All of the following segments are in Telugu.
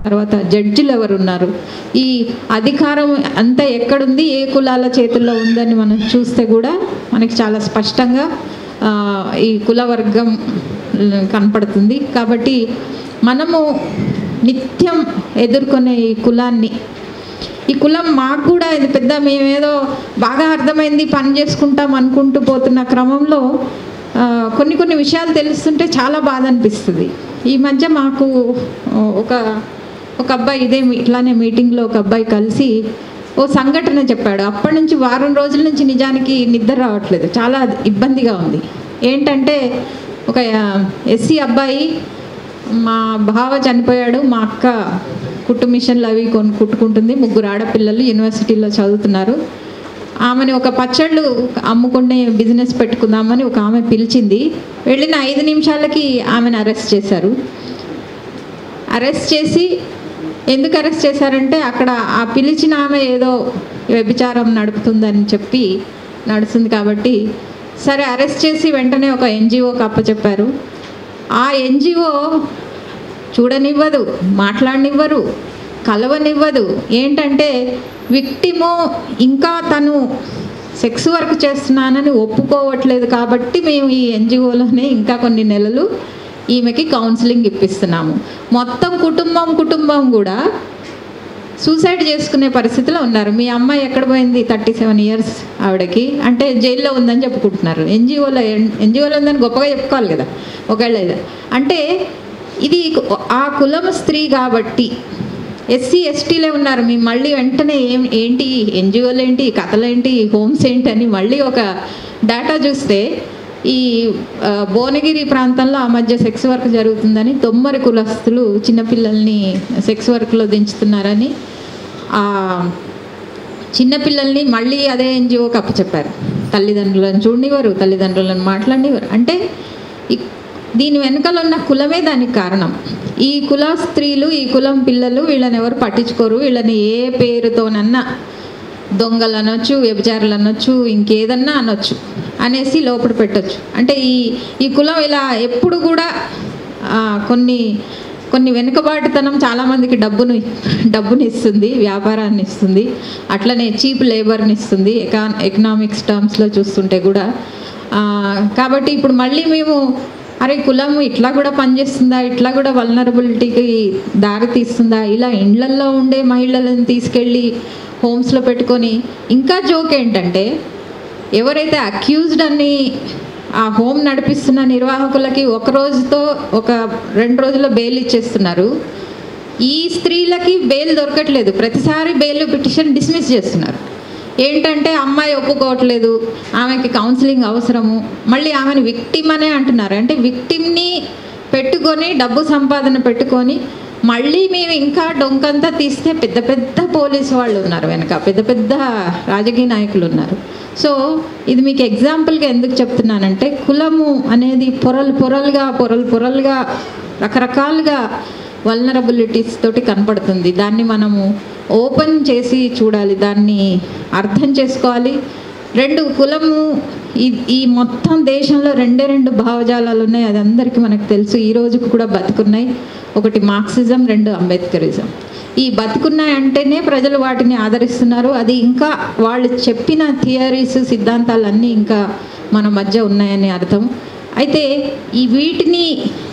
తర్వాత జడ్జిలు ఎవరు ఉన్నారు ఈ అధికారం అంతా ఎక్కడుంది ఏ కులాల చేతుల్లో ఉందని మనం చూస్తే కూడా మనకి చాలా స్పష్టంగా ఆ, ఈ కుల వర్గం కనపడుతుంది కాబట్టి మనము నిత్యం ఎదుర్కొనే ఈ కులాన్ని ఈ కులం మాకు కూడా ఇది పెద్ద మేమేదో బాగా అర్థమైంది పని చేసుకుంటాం అనుకుంటూ పోతున్న క్రమంలో ఆ, కొన్ని కొన్ని విషయాలు తెలుస్తుంటే చాలా బాధ అనిపిస్తుంది ఈ మధ్య మాకు ఆ, ఒక ఒక అబ్బాయి ఇదే మీ- ఇట్లానే మీటింగ్లో ఒక అబ్బాయి కలిసి ఓ సంఘటన చెప్పాడు అప్పటి నుంచి వారం రోజుల నుంచి నిజానికి నిద్ర రావట్లేదు చాలా ఇబ్బందిగా ఉంది ఏంటంటే ఒక ఎస్సీ అబ్బాయి మా బావ చనిపోయాడు మా అక్క కుట్టు మిషన్లు అవి కొను కుట్టుకుంటుంది ముగ్గురు ఆడపిల్లలు యూనివర్సిటీలో చదువుతున్నారు ఆమెని ఒక పచ్చళ్ళు అమ్ముకునే బిజినెస్ పెట్టుకుందామని ఒక ఆమె పిలిచింది వెళ్ళిన ఐదు నిమిషాలకి ఆమెను అరెస్ట్ చేశారు అరెస్ట్ చేసి ఎందుకు అరెస్ట్ చేశారంటే అక్కడ ఆ పిలిచిన ఆమె ఏదో వ్యభిచారం నడుపుతుందని చెప్పి నడుస్తుంది కాబట్టి సరే అరెస్ట్ చేసి వెంటనే ఒక ఎన్జిఓకి అప్పచెప్పారు ఆ ఎన్జిఓ చూడనివ్వదు మాట్లాడనివ్వరు కలవనివ్వదు ఏంటంటే విక్టిము ఇంకా తను సెక్స్ వర్క్ చేస్తున్నానని ఒప్పుకోవట్లేదు కాబట్టి మేము ఈ ఎన్జిఓలోనే ఇంకా కొన్ని నెలలు ఈమెకి కౌన్సిలింగ్ ఇప్పిస్తున్నాము మొత్తం కుటుంబం కుటుంబం కూడా సూసైడ్ చేసుకునే పరిస్థితిలో ఉన్నారు మీ అమ్మాయి ఎక్కడ పోయింది థర్టీ సెవెన్ ఇయర్స్ ఆవిడకి అంటే జైల్లో ఉందని చెప్పుకుంటున్నారు ఎన్జిఓలో ఎన్జిఓలో ఉందని గొప్పగా చెప్పుకోవాలి కదా ఒకవేళ ఇది. అంటే ఇది ఆ కులం స్త్రీ కాబట్టి ఎస్సీ ఎస్టీలే ఉన్నారు మీ మళ్ళీ వెంటనే ఏం ఏంటి ఎన్జిఓలు ఏంటి కథలేంటి హోమ్స్ ఏంటి అని మళ్ళీ ఒక డేటా చూస్తే ఈ ఆ, భువనగిరి ప్రాంతంలో ఆ మధ్య సెక్స్ వర్క్ జరుగుతుందని తొమ్మరి కులస్తులు చిన్నపిల్లల్ని సెక్స్ వర్క్లో దించుతున్నారని ఆ చిన్నపిల్లల్ని మళ్ళీ అదే ఎన్జిఓకి అప్పచెప్పారు తల్లిదండ్రులను చూడనివ్వరు తల్లిదండ్రులను మాట్లాడనివ్వరు అంటే ఈ- దీని వెనకాల ఉన్న కులమే దానికి కారణం ఈ కుల స్త్రీలు ఈ కులం పిల్లలు వీళ్ళని ఎవరు పట్టించుకోరు వీళ్ళని ఏ పేరుతోనన్నా దొంగలు అనొచ్చు వ్యభిచారులు అనొచ్చు ఇంకేదన్నా అనొచ్చు అనేసి లోపల పెట్టొచ్చు అంటే ఈ ఈ కులం ఇలా ఎప్పుడు కూడా ఆ, కొన్ని కొన్ని వెనుకబాటుతనం చాలామందికి డబ్బును డబ్బుని ఇస్తుంది వ్యాపారాన్ని ఇస్తుంది అట్లనే చీప్ లేబర్ని ఇస్తుంది ఎకా ఎకనామిక్స్ టర్మ్స్లో చూస్తుంటే కూడా ఆ, కాబట్టి ఇప్పుడు మళ్ళీ మేము అరే కులం ఇట్లా కూడా పనిచేస్తుందా ఇట్లా కూడా వల్నరబిలిటీకి దారి తీస్తుందా ఇలా ఇండ్లల్లో ఉండే మహిళలను తీసుకెళ్ళి హోమ్స్లో పెట్టుకొని ఇంకా జోక్ ఏంటంటే ఎవరైతే అక్యూజ్డ్ అని ఆ హోమ్ నడిపిస్తున్న నిర్వాహకులకి ఒక రోజుతో ఒక రెండు రోజుల్లో బెయిల్ ఇచ్చేస్తున్నారు ఈ స్త్రీలకి బెయిల్ దొరకట్లేదు ప్రతిసారి బెయిల్ పిటిషన్ డిస్మిస్ చేస్తున్నారు ఏంటంటే అమ్మాయి ఒప్పుకోవట్లేదు ఆమెకి కౌన్సిలింగ్ అవసరము మళ్ళీ ఆమెను విక్టిమ్ అనే అంటున్నారు అంటే విక్టిమ్ని పెట్టుకొని డబ్బు సంపాదన పెట్టుకొని మళ్ళీ మేము ఇంకా డొంకంతా తీస్తే పెద్ద పెద్ద పోలీసు వాళ్ళు ఉన్నారు వెనక పెద్ద పెద్ద రాజకీయ నాయకులు ఉన్నారు సో ఇది మీకు ఎగ్జాంపుల్గా ఎందుకు చెప్తున్నానంటే కులము అనేది పొరలు పొరలుగా పొరలు పొరలుగా రకరకాలుగా వల్నరబిలిటీస్ తోటి కనపడుతుంది దాన్ని మనము ఓపెన్ చేసి చూడాలి దాన్ని అర్థం చేసుకోవాలి రెండు కులము ఈ ఈ మొత్తం దేశంలో రెండే రెండు భావజాలాలు ఉన్నాయి అది అందరికీ మనకు తెలుసు ఈ రోజుకు కూడా బతుకున్నాయి ఒకటి మార్క్సిజం రెండు అంబేద్కరిజం ఈ బతుకున్నాయి అంటేనే ప్రజలు వాటిని ఆదరిస్తున్నారు అది ఇంకా వాళ్ళు చెప్పిన థియరీస్ సిద్ధాంతాలన్నీ ఇంకా మన మధ్య ఉన్నాయని అర్థం అయితే ఈ వీటిని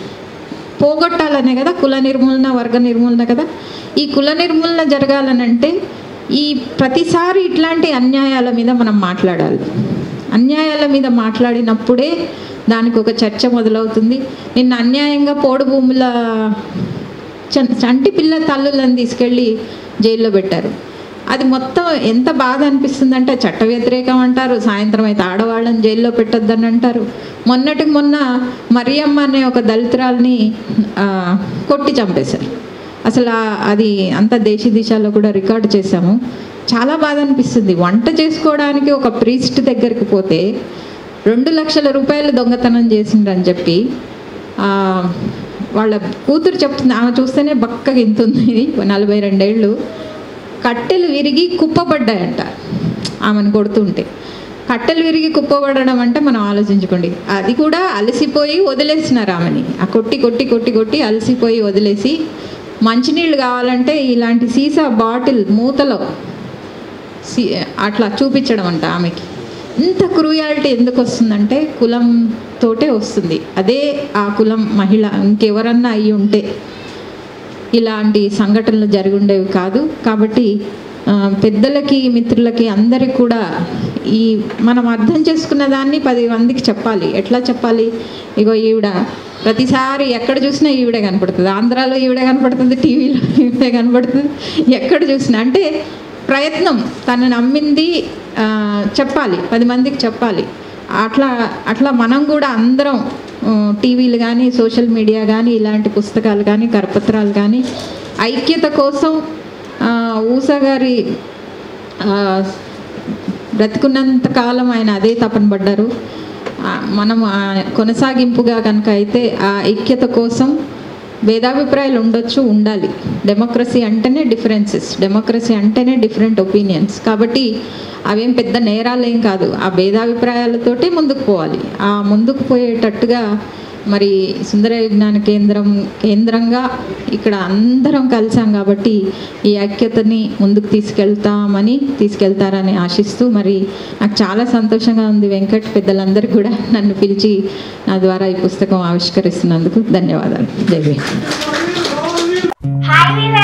పోగొట్టాలనే కదా కుల నిర్మూలన వర్గ నిర్మూలన కదా ఈ కుల నిర్మూలన జరగాలనంటే ఈ ప్రతిసారి ఇట్లాంటి అన్యాయాల మీద మనం మాట్లాడాలి అన్యాయాల మీద మాట్లాడినప్పుడే దానికి ఒక చర్చ మొదలవుతుంది నిన్న అన్యాయంగా పోడు భూముల చ- చంటి పిల్ల తల్లులను తీసుకెళ్ళి జైల్లో పెట్టారు అది మొత్తం ఎంత బాధ అనిపిస్తుందంటే చట్ట వ్యతిరేకం అంటారు సాయంత్రం అయితే ఆడవాళ్ళని జైల్లో పెట్టొద్దని అంటారు మొన్నటికి మొన్న మరియమ్మ అనే ఒక దళితురాల్ని ఆ, కొట్టి చంపేశారు అసలు ఆ- అది అంత దేశీ దిశలో కూడా రికార్డు చేశాము చాలా బాధ అనిపిస్తుంది వంట చేసుకోవడానికి ఒక ప్రీస్ట్ దగ్గరికి పోతే రెండు లక్షల రూపాయలు దొంగతనం చేసిండ్రని చెప్పి ఆ, వాళ్ళ కూతురు చెప్తుంది ఆమె చూస్తేనే బక్కగా ఇంతుంది నలభై రెండేళ్ళు కట్టెలు విరిగి కుప్పబడ్డాయంట ఆమెను కొడుతుంటే కట్టెలు విరిగి కుప్పబడడం అంటే మనం ఆలోచించుకోండి అది కూడా అలసిపోయి వదిలేసినారు ఆమెని ఆ కొట్టి కొట్టి కొట్టి కొట్టి అలసిపోయి వదిలేసి మంచినీళ్ళు కావాలంటే ఇలాంటి సీసా బాటిల్ మూతలో సి- అట్లా చూపించడం అంట ఆమెకి ఇంత క్రూయాలిటీ ఎందుకు వస్తుందంటే కులం తోటే వస్తుంది అదే ఆ కులం మహిళ ఇంకెవరన్నా అయి ఉంటే ఇలాంటి సంఘటనలు జరిగి ఉండేవి కాదు కాబట్టి ఆ, పెద్దలకి మిత్రులకి అందరికి కూడా ఈ మనం అర్థం చేసుకున్న దాన్ని పది మందికి చెప్పాలి ఎట్లా చెప్పాలి ఇగో ఈవిడ ప్రతిసారి ఎక్కడ చూసినా ఈవిడే కనపడుతుంది ఆంధ్రాలో ఈవిడే కనపడుతుంది టీవీలో ఈవిడే కనపడుతుంది ఎక్కడ చూసినా అంటే ప్రయత్నం తను నమ్మింది ఆ, చెప్పాలి పది మందికి చెప్పాలి అట్లా అట్లా మనం కూడా అందరం ఆ, టీవీలు కానీ సోషల్ మీడియా కానీ ఇలాంటి పుస్తకాలు కానీ కరపత్రాలు కానీ ఐక్యత కోసం ఆ, ఊసా గారి ఆ, బ్రతికున్నంత కాలం ఆయన అదే తపన పడ్డారు ఆ, మనం ఆ కొనసాగింపుగా కనుక అయితే ఆ ఐక్యత కోసం భేదాభిప్రాయాలు ఉండొచ్చు ఉండాలి డెమోక్రసీ అంటేనే డిఫరెన్సెస్ డెమోక్రసీ అంటేనే డిఫరెంట్ ఒపీనియన్స్ కాబట్టి అవేం పెద్ద నేరాలు ఏం కాదు ఆ భేదాభిప్రాయాలతోటే ముందుకు పోవాలి ఆ ముందుకు పోయేటట్టుగా మరి సుందర విజ్ఞాన కేంద్రం కేంద్రంగా ఇక్కడ అందరం కలిసాం కాబట్టి ఈ ఐక్యతని ముందుకు తీసుకెళ్తామని తీసుకెళ్తారని ఆశిస్తూ మరి నాకు చాలా సంతోషంగా ఉంది వెంకట్ పెద్దలందరికీ కూడా నన్ను పిలిచి నా ద్వారా ఈ పుస్తకం ఆవిష్కరిస్తున్నందుకు ధన్యవాదాలు జై భీమ్ హాయ్